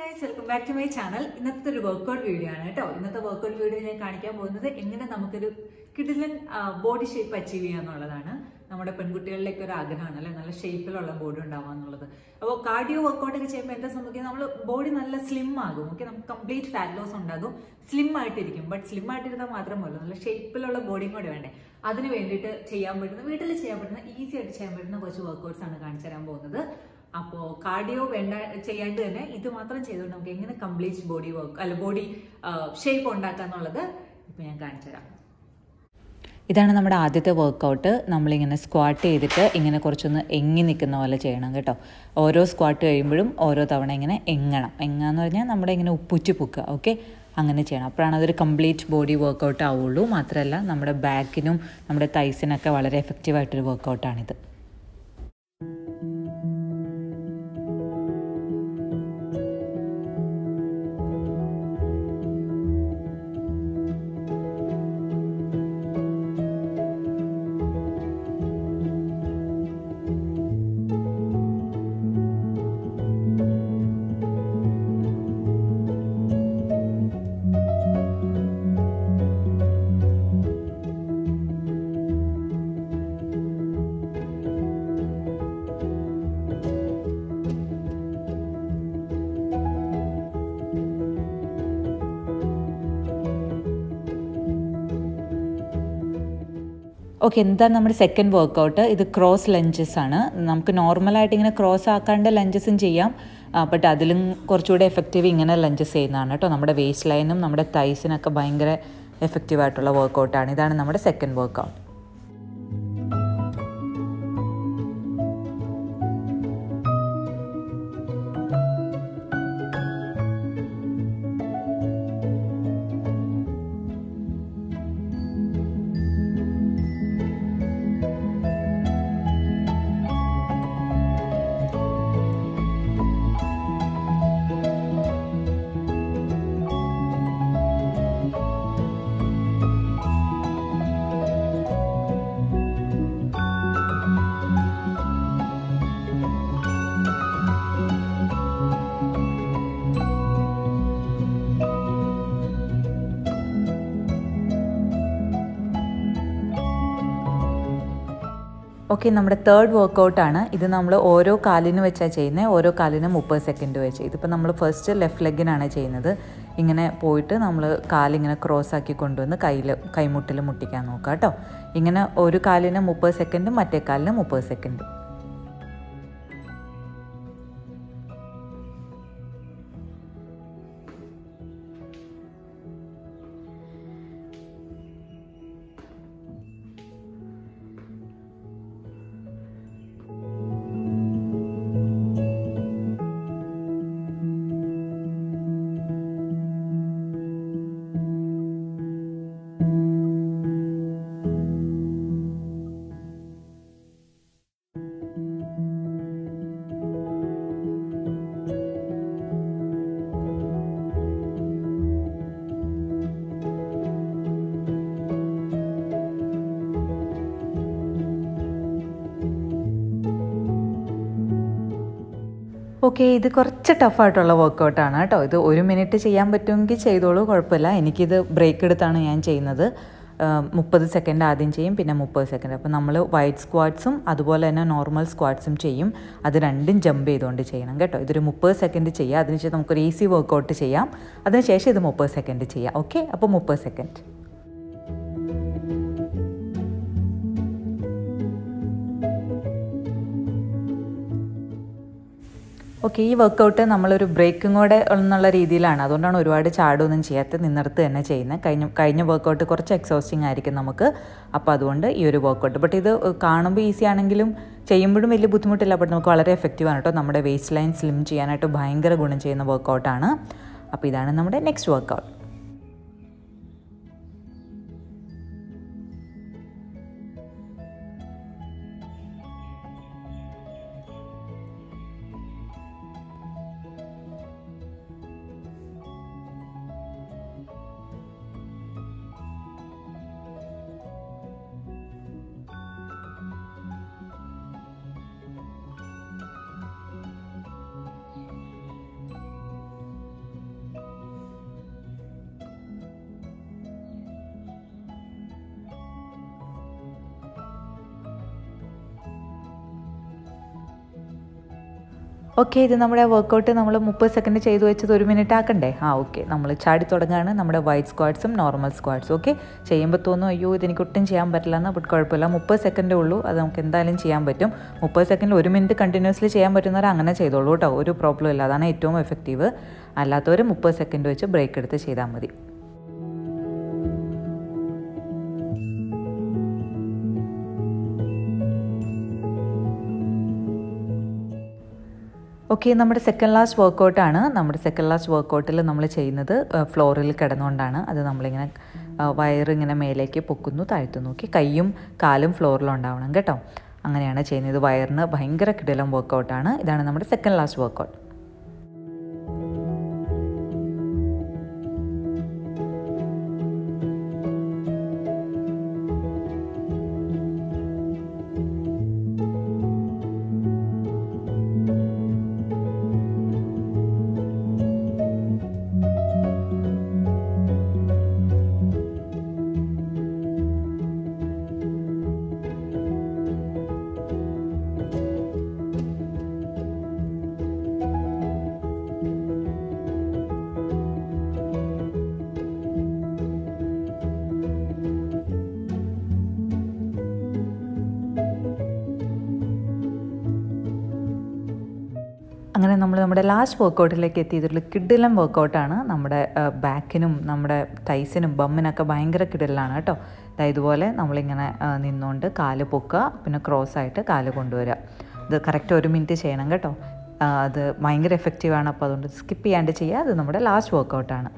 guys welcome back to my channel ഇന്നത്തെ ഒരു workout video ആണ് കേട്ടോ ഇന്നത്തെ വർക്കൗട്ട് വീഡിയോ ഞാൻ കാണിക്കാൻ പോകുന്നത് എങ്ങനെ നമുക്കൊരു കിടിലൻ ബോഡി ഷേപ്പ് അച്ചീവ് ചെയ്യാന്നുള്ളതാണ് നമ്മുടെ പെൺകുട്ടികളിലേക്ക് ഒരു ആഗ്രഹമാണ് അല്ലെ നല്ല ഷേപ്പിലുള്ള ബോഡി ഉണ്ടാവുക എന്നുള്ളത് അപ്പോൾ കാർഡിയോ വർക്കൗട്ട് ഒക്കെ ചെയ്യുമ്പോൾ എന്താ സംഭവിക്കുക നമ്മൾ ബോഡി നല്ല സ്ലിം ആകും ഓക്കെ നമുക്ക് കംപ്ലീറ്റ് ഫാറ്റ് ലോസ് ഉണ്ടാകും സ്ലിം ആയിട്ടിരിക്കും ബട്ട് സ്ലിം ആയിട്ടിരുന്നാൽ മാത്രമല്ല നല്ല ഷേപ്പിലുള്ള ബോഡിയും കൂടെ വേണ്ടേ അതിന് വേണ്ടിയിട്ട് ചെയ്യാൻ പറ്റുന്ന വീട്ടിൽ ചെയ്യാൻ പറ്റുന്ന ഈസി ആയിട്ട് ചെയ്യാൻ പറ്റുന്ന കുറച്ച് വർക്കൗട്ട്സ് ആണ് കാണിച്ചു തരാൻ പോകുന്നത് അപ്പോൾ കാർഡിയോ വേണ്ട ചെയ്യാണ്ട് തന്നെ ഇത് മാത്രം ചെയ്തുകൊണ്ട് നമുക്ക് എങ്ങനെ കംപ്ലീറ്റ് ബോഡി വർക്ക് അല്ല ബോഡി ഷേപ്പ് ഉണ്ടാക്കുക എന്നുള്ളത് ഇപ്പം ഞാൻ കാണിച്ചു തരാം ഇതാണ് നമ്മുടെ ആദ്യത്തെ വർക്കൗട്ട് നമ്മളിങ്ങനെ സ്ക്വാട്ട് ചെയ്തിട്ട് ഇങ്ങനെ കുറച്ചൊന്ന് എങ്ങി നിൽക്കുന്ന പോലെ ചെയ്യണം കേട്ടോ ഓരോ സ്ക്വാട്ട് കഴിയുമ്പോഴും ഓരോ തവണ ഇങ്ങനെ എങ്ങണം എങ്ങാന്ന് പറഞ്ഞാൽ നമ്മുടെ ഇങ്ങനെ ഉപ്പുറ്റി പൊക്കുക ഓക്കെ അങ്ങനെ ചെയ്യണം അപ്പോഴാണ് അതൊരു കംപ്ലീറ്റ് ബോഡി വർക്കൗട്ട് ആവുള്ളൂ മാത്രമല്ല നമ്മുടെ ബാക്കിനും നമ്മുടെ തൈസിനൊക്കെ വളരെ എഫക്റ്റീവായിട്ടൊരു വർക്കൗട്ടാണിത് ഓക്കെ എന്താണ് നമ്മുടെ സെക്കൻഡ് വർക്കൗട്ട് ഇത് ക്രോസ് ലഞ്ചസ് ആണ് നമുക്ക് നോർമലായിട്ട് ഇങ്ങനെ ക്രോസ് ആക്കാണ്ട് ലഞ്ചസും ചെയ്യാം ബട്ട് അതിലും കുറച്ചുകൂടെ എഫക്റ്റീവ് ഇങ്ങനെ ലഞ്ചസ് ചെയ്യുന്നതാണ് കേട്ടോ നമ്മുടെ വേസ്റ്റ് ലൈനും നമ്മുടെ തൈസിനൊക്കെ ഭയങ്കര എഫക്റ്റീവായിട്ടുള്ള വർക്കൗട്ടാണ് ഇതാണ് നമ്മുടെ സെക്കൻഡ് വർക്കൗട്ട് ഓക്കെ നമ്മുടെ തേർഡ് വർക്കൗട്ടാണ് ഇത് നമ്മൾ ഓരോ കാലിന് വെച്ചാണ് ചെയ്യുന്നത് ഓരോ കാലിനും മുപ്പത് സെക്കൻഡ് വെച്ച് ഇതിപ്പോൾ നമ്മൾ ഫസ്റ്റ് ലെഫ്റ്റ് ലെഗിനാണ് ചെയ്യുന്നത് ഇങ്ങനെ പോയിട്ട് നമ്മൾ കാലിങ്ങനെ ക്രോസ് ആക്കി കൊണ്ടുവന്ന് കയ്യിൽ കൈമുട്ടിൽ മുട്ടിക്കാൻ നോക്കുക കേട്ടോ ഇങ്ങനെ ഒരു കാലിന് മുപ്പത് സെക്കൻഡും മറ്റേ കാലിന് മുപ്പത് സെക്കൻഡും ഓക്കെ ഇത് കുറച്ച് ടഫായിട്ടുള്ള വർക്കൗട്ടാണ് കേട്ടോ ഇത് ഒരു മിനിറ്റ് ചെയ്യാൻ പറ്റുമെങ്കിൽ ചെയ്തോളൂ കുഴപ്പമില്ല എനിക്കിത് ബ്രേക്ക് എടുത്താണ് ഞാൻ ചെയ്യുന്നത് മുപ്പത് സെക്കൻഡ് ആദ്യം ചെയ്യും പിന്നെ മുപ്പത് സെക്കൻഡ് അപ്പോൾ നമ്മൾ വൈറ്റ് സ്ക്വാഡ്സും അതുപോലെ തന്നെ നോർമൽ സ്ക്വാഡ്സും ചെയ്യും അത് രണ്ടും ജമ്പ് ചെയ്തുകൊണ്ട് ചെയ്യണം കേട്ടോ ഇതൊരു മുപ്പത് സെക്കൻഡ് ചെയ്യാം അതിനുശേഷം നമുക്കൊരു ഈസി വർക്കൗട്ട് ചെയ്യാം അതിനുശേഷം ഇത് മുപ്പത് സെക്കൻഡ് ചെയ്യാം ഓക്കെ അപ്പോൾ മുപ്പത് സെക്കൻഡ് ഓക്കെ ഈ വർക്കൗട്ട് നമ്മളൊരു ബ്രേക്കും കൂടെ എന്നുള്ള രീതിയിലാണ് അതുകൊണ്ടാണ് ഒരുപാട് ചാടൊന്നും ചെയ്യാത്ത നിന്നിടത്ത് തന്നെ ചെയ്യുന്നത് കഴിഞ്ഞ കഴിഞ്ഞ വർക്കൗട്ട് കുറച്ച് എക്സോസ്റ്റിംഗ് ആയിരിക്കും നമുക്ക് അപ്പോൾ അതുകൊണ്ട് ഈ ഒരു വർക്കൗട്ട് ബട്ട് ഇത് കാണുമ്പോൾ ഈസി ആണെങ്കിലും ചെയ്യുമ്പോഴും വലിയ ബുദ്ധിമുട്ടില്ല ബട്ട് നമുക്ക് വളരെ എഫക്റ്റീവ് ആണ് കേട്ടോ നമ്മുടെ വേസ്റ്റ് ലൈൻ സ്ലിം ചെയ്യാനായിട്ട് ഭയങ്കര ഗുണം ചെയ്യുന്ന വർക്കൗട്ടാണ് അപ്പോൾ ഇതാണ് നമ്മുടെ നെക്സ്റ്റ് വർക്കൗട്ട് ഓക്കെ ഇത് നമ്മുടെ വർക്കൗട്ട് നമ്മൾ മുപ്പത് സെക്കൻഡ് ചെയ്തു വെച്ചത് ഒരു മിനിറ്റ് ആക്കണ്ടേ ആ ഓക്കെ നമ്മൾ ചാടി തുടങ്ങുകയാണ് നമ്മുടെ വൈറ്റ് സ്ക്വാഡ്സും നോർമൽ സ്ക്വാഡ്സും ഓക്കെ ചെയ്യുമ്പോൾ തോന്നും അയ്യോ ഇതെനിക്ക് ഒട്ടും ചെയ്യാൻ പറ്റില്ല എന്ന് ബട്ട് കുഴപ്പമില്ല മുപ്പത് സെക്കൻഡേ ഉള്ളൂ അത് നമുക്ക് എന്തായാലും ചെയ്യാൻ പറ്റും മുപ്പത് സെക്കൻഡിൽ ഒരു മിനിറ്റ് കണ്ടിന്യൂസ്ലി ചെയ്യാൻ പറ്റുന്നവർ അങ്ങനെ ചെയ്തോളൂ കേട്ടോ ഒരു പ്രോബ്ലം ഇല്ല അതാണ് ഏറ്റവും എഫക്റ്റീവ് അല്ലാത്തവർ മുപ്പത് സെക്കൻഡ് വെച്ച് ബ്രേക്ക് എടുത്ത് ചെയ്താൽ മതി ഓക്കെ നമ്മുടെ സെക്കൻഡ് ലാസ്റ്റ് വർക്കൗട്ടാണ് നമ്മുടെ സെക്കൻഡ് ലാസ്റ്റ് വർക്കൗട്ടിൽ നമ്മൾ ചെയ്യുന്നത് ഫ്ലോറിൽ കിടന്നുകൊണ്ടാണ് അത് നമ്മളിങ്ങനെ വയറിങ്ങനെ മേലേക്ക് പൊക്കുന്നു താഴ്ത്തുന്നു ഓക്കെ കൈയും കാലും ഫ്ലോറിലുണ്ടാവണം കേട്ടോ അങ്ങനെയാണ് ചെയ്യുന്നത് വയറിന് ഭയങ്കര കിടലം വർക്കൗട്ടാണ് ഇതാണ് നമ്മുടെ സെക്കൻഡ് ലാസ്റ്റ് വർക്കൗട്ട് അങ്ങനെ നമ്മൾ നമ്മുടെ ലാസ്റ്റ് വർക്കൗട്ടിലേക്ക് എത്തിയതിൽ കിഡിലം വർക്കൗട്ടാണ് നമ്മുടെ ബാക്കിനും നമ്മുടെ തൈസിനും ബമ്മിനൊക്കെ ഭയങ്കര കിഡിലാണ് കേട്ടോ അതായത് ഇതുപോലെ നമ്മളിങ്ങനെ നിന്നുകൊണ്ട് കാല് പൊക്കുക പിന്നെ ക്രോസ് ആയിട്ട് കാല് കൊണ്ടുവരിക ഇത് കറക്റ്റ് ഒരു മിനിറ്റ് ചെയ്യണം കേട്ടോ അത് ഭയങ്കര എഫക്റ്റീവാണ് അപ്പോൾ അതുകൊണ്ട് സ്കിപ്പ് ചെയ്യാണ്ട് ചെയ്യുക അത് നമ്മുടെ ലാസ്റ്റ് വർക്കൗട്ടാണ്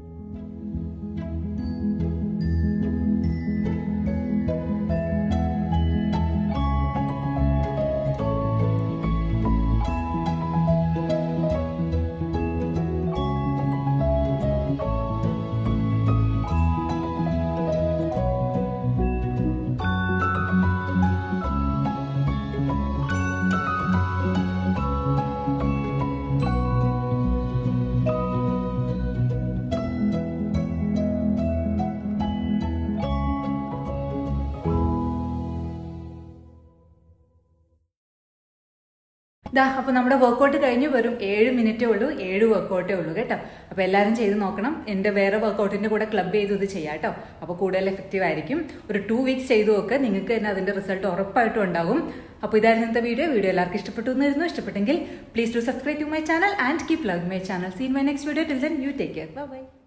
ദാ അപ്പോൾ നമ്മുടെ വർക്കൗട്ട് കഴിഞ്ഞ് വെറും ഏഴ് മിനിറ്റേ ഉള്ളൂ ഏഴ് വർക്കൗട്ടേ ഉള്ളൂ കേട്ടോ അപ്പോൾ എല്ലാവരും ചെയ്ത് നോക്കണം എൻ്റെ വേറെ വർക്കൗട്ടിൻ്റെ കൂടെ ക്ലബ് ചെയ്ത് ഇത് ചെയ്യാം കേട്ടോ അപ്പോൾ കൂടുതൽ എഫക്റ്റീവ് ആയിരിക്കും ഒരു ടു വീക്സ് ചെയ്തു നോക്കുക നിങ്ങൾക്ക് തന്നെ അതിൻ്റെ റിസൾട്ട് ഉറപ്പായിട്ടും ഉണ്ടാകും അപ്പോൾ ഇതായിരുന്നു ഇന്നത്തെ വീഡിയോ വീഡിയോ എല്ലാവർക്കും ഇഷ്ടപ്പെട്ടു എന്നായിരുന്നു ഇഷ്ടപ്പെട്ടെങ്കിൽ please to subscribe to my channel and keep love my channel seen my next video till then you take care by